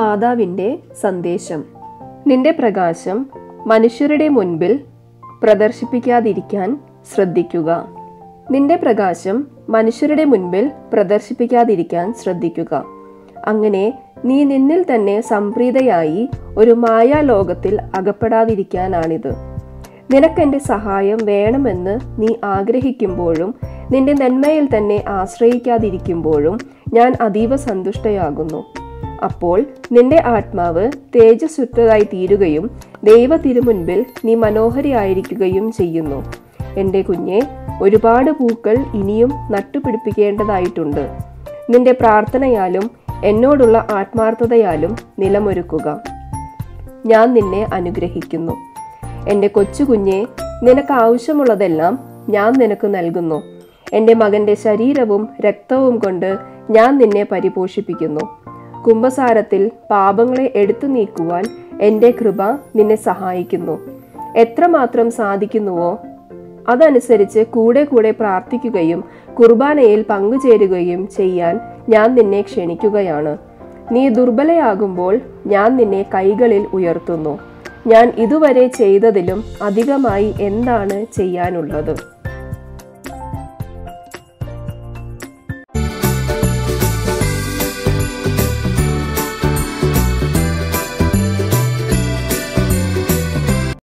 മാതാവിൻ്റെ സന്ദേശം നിന്റെ പ്രകാശം മനുഷ്യരുടെ മുൻപിൽ പ്രദർശിപ്പിക്കാതിരിക്കാൻ ശ്രദ്ധിക്കുക നിന്റെ പ്രകാശം മനുഷ്യരുടെ മുൻപിൽ പ്രദർശിപ്പിക്കാതിരിക്കാൻ ശ്രദ്ധിക്കുക അങ്ങനെ നീ നിന്നിൽ തന്നെ സംപ്രീതയായി ഒരു മായാലോകത്തിൽ അകപ്പെടാതിരിക്കാനാണിത് നിനക്കെന്റെ സഹായം വേണമെന്ന് നീ ആഗ്രഹിക്കുമ്പോഴും നിന്റെ നന്മയിൽ തന്നെ ആശ്രയിക്കാതിരിക്കുമ്പോഴും ഞാൻ അതീവ സന്തുഷ്ടയാകുന്നു അപ്പോൾ നിന്റെ ആത്മാവ് തേജസ്സുറ്റതായി തീരുകയും ദൈവ തിരുമുൻപിൽ നീ മനോഹരിയായിരിക്കുകയും ചെയ്യുന്നു എൻ്റെ കുഞ്ഞെ ഒരുപാട് പൂക്കൾ ഇനിയും നട്ടുപിടിപ്പിക്കേണ്ടതായിട്ടുണ്ട് നിന്റെ പ്രാർത്ഥനയാലും എന്നോടുള്ള ആത്മാർത്ഥതയാലും നിലമൊരുക്കുക ഞാൻ നിന്നെ അനുഗ്രഹിക്കുന്നു എൻ്റെ കൊച്ചു കുഞ്ഞെ നിനക്ക് ആവശ്യമുള്ളതെല്ലാം ഞാൻ നിനക്ക് നൽകുന്നു എൻ്റെ മകൻ്റെ ശരീരവും രക്തവും കൊണ്ട് ഞാൻ നിന്നെ പരിപോഷിപ്പിക്കുന്നു കുംഭസാരത്തിൽ പാപങ്ങളെ എടുത്തു നീക്കുവാൻ എൻ്റെ കൃപ നിന്നെ സഹായിക്കുന്നു എത്രമാത്രം സാധിക്കുന്നുവോ അതനുസരിച്ച് കൂടെ കൂടെ പ്രാർത്ഥിക്കുകയും കുർബാനയിൽ പങ്കുചേരുകയും ചെയ്യാൻ ഞാൻ നിന്നെ ക്ഷണിക്കുകയാണ് നീ ദുർബലയാകുമ്പോൾ ഞാൻ നിന്നെ കൈകളിൽ ഉയർത്തുന്നു ഞാൻ ഇതുവരെ ചെയ്തതിലും അധികമായി എന്താണ് ചെയ്യാനുള്ളത്